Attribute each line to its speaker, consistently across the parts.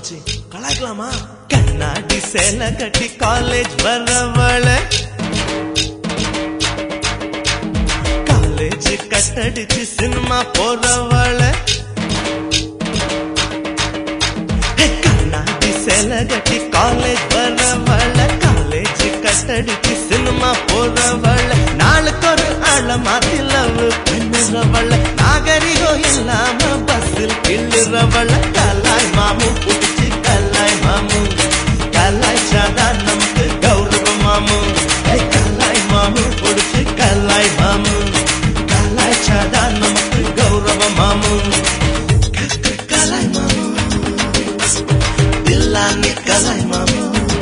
Speaker 1: மச்சி கலாய்க்கலாமா கண்ணாடி சேலை கட்டி காலேஜ் வரவள காலேஜ் கட்டடிச்சு சினிமா போறவள ஹே, கண்ணாடி சேலை கட்டி காலேஜ் வரவள காலேஜ் கட்டடிச்சு சினிமா போறவள நாளுக்கு ஒரு ஆள மாத்தி லவ் பண்ணுறவள நாகரிகம் இல்லாம பஸ்ஸில் கிள்ளுறவள கலாய் மாமு புடிச்சு கலாய் மாமு கலாய் சாதா நமக்கு கௌரவ மாமு ஹே, கலாய் மாமு புடிச்சு கலாய் மாமு கலாய் சாதா நமக்கு கௌரவ மாமு க- க- கலாய் மாமு தில்லானி கலாய் மாமு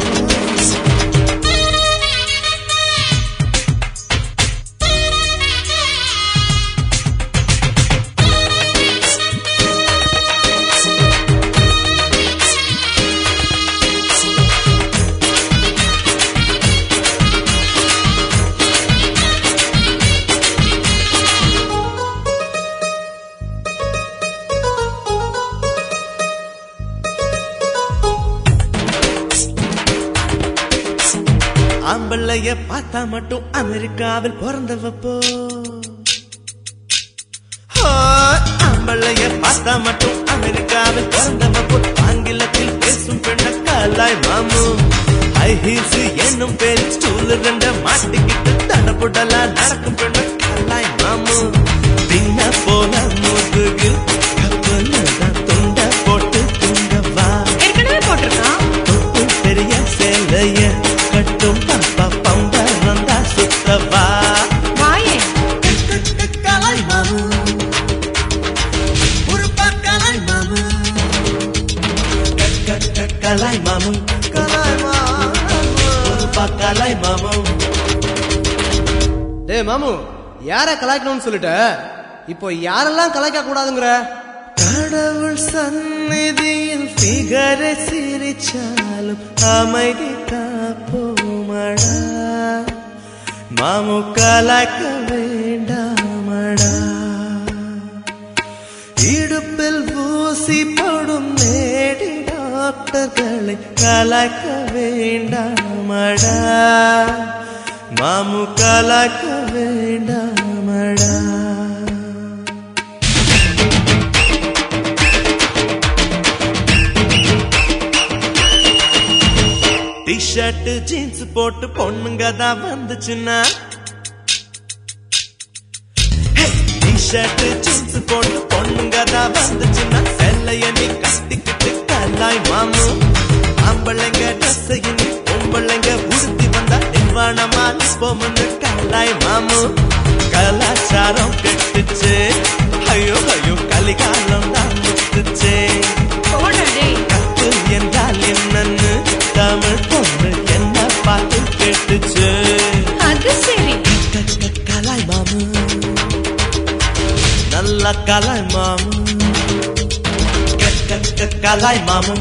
Speaker 1: ஆம்பளைய பார்த்தா மட்டும் அமெரிக்காவில் பிறந்தவப்போ ஆ, ஆம்பளைய பார்த்தா மட்டும் அமெரிக்காவில் பிறந்தவப்போ ஆங்கிலத்தில் பேசும் பெண்ண கலாய் மாமு ஹை ஹீல்ஸ் என்னும் பேர் ஸ்டூல் ரெண்ட மாட்டிக்கிட்டு தடபுடலா நடக்கும் பெண்ண கலாய் மாமு பின்ன போல முதுகில் கப்பல்தான் துண்ட போட்டு துண்டவா
Speaker 2: ஏற்கனவே போட்டிருக்கான்
Speaker 1: தொட்டு பெரிய சேலைய கட்டும் பாப்பா பம்பரந்தா சுத்தவா
Speaker 2: வாயே
Speaker 1: கலாய் மாமு உருப்பா கலாய் மாமு கலாய் மாமு கலாய் மாமு உருப்பா கலாய் மாமு
Speaker 3: டேய் மாமு யார கலாய்க்கணும்னு சொல்லிட்ட இப்போ யாரெல்லாம் கலாய்க்க கூடாதுங்கிற
Speaker 1: கடவுள் சந்நிதியில் பிகர சிரிச்சாலும் அமைதி காப்போமடா மாமு கலாய்க்க வேண்டாமடா இடுப்பில் ஊசி படும் நேடி டாக்டர்களை கலாய்க்க வேண்டாமடா மாமு கலாய்க்க வேண்டாமடா டிஷர்ட் ஜீன்ஸ் போட்டு பொண்ணுங்க தான் வந்துச்சுன்னா டிஷர்ட் ஜீன்ஸ் போட்டு பொண்ணுங்க தான் வந்துச்சுன்னா செல்லைய நீ கட்டிக்கிட்டு கல்லாய் மாமு ஆம்பளைங்க ட்ரெஸ் இனி பொம்பளைங்க உடுத்தி வந்தா நிர்வாணமா நிற்போம்னு கல்லாய் மாமு கலாச்சாரம் கெட்டுச்சு ஐயோ ஐயோ கலிகாலம் தான் முத்துச்சே
Speaker 2: போடா டேய்
Speaker 1: கத்து என்றால் என்னன்னு தமிழ் பொண்ணு என்ன பார்த்து கேட்டுச்சு
Speaker 2: அது சரி
Speaker 1: கக்க கலாய் மாமு நல்ல கலாய் மாமு கக்க கலாய் மாமு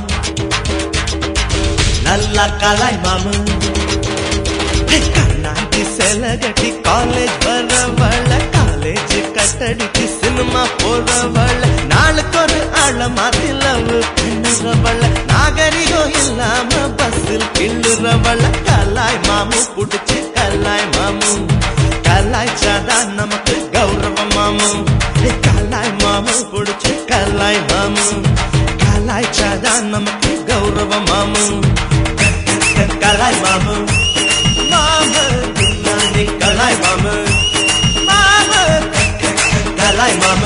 Speaker 1: நல்ல கலாய் மாமு ஹே, கண்ணாடி சேலை கட்டி காலேஜ் வரவள காலேஜ் கட்டடிக்கு சினிமா போறவள நாளுக்கு ஒரு ஆள மாத்தி லவ் பண்ணுறவள நாகரிகம் இல்லாம பஸ்ஸில் கிள்ளுறவள கலாய் மாமு புடிச்சு கலாய் மாமு கலாய் சாதா நமக்கு கௌரவ மாமு ஹே, கலாய் மாமு புடிச்சு கலாய் மாமு கலாய் சாதா நமக்கு கௌரவ மாமு கலாய் மாமு மாமு நானே கலாய் மாமு மாமு கலாய் மாமு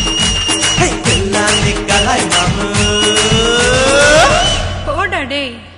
Speaker 1: ஹே, நானே கலாய் மாமு
Speaker 2: போடா டேய்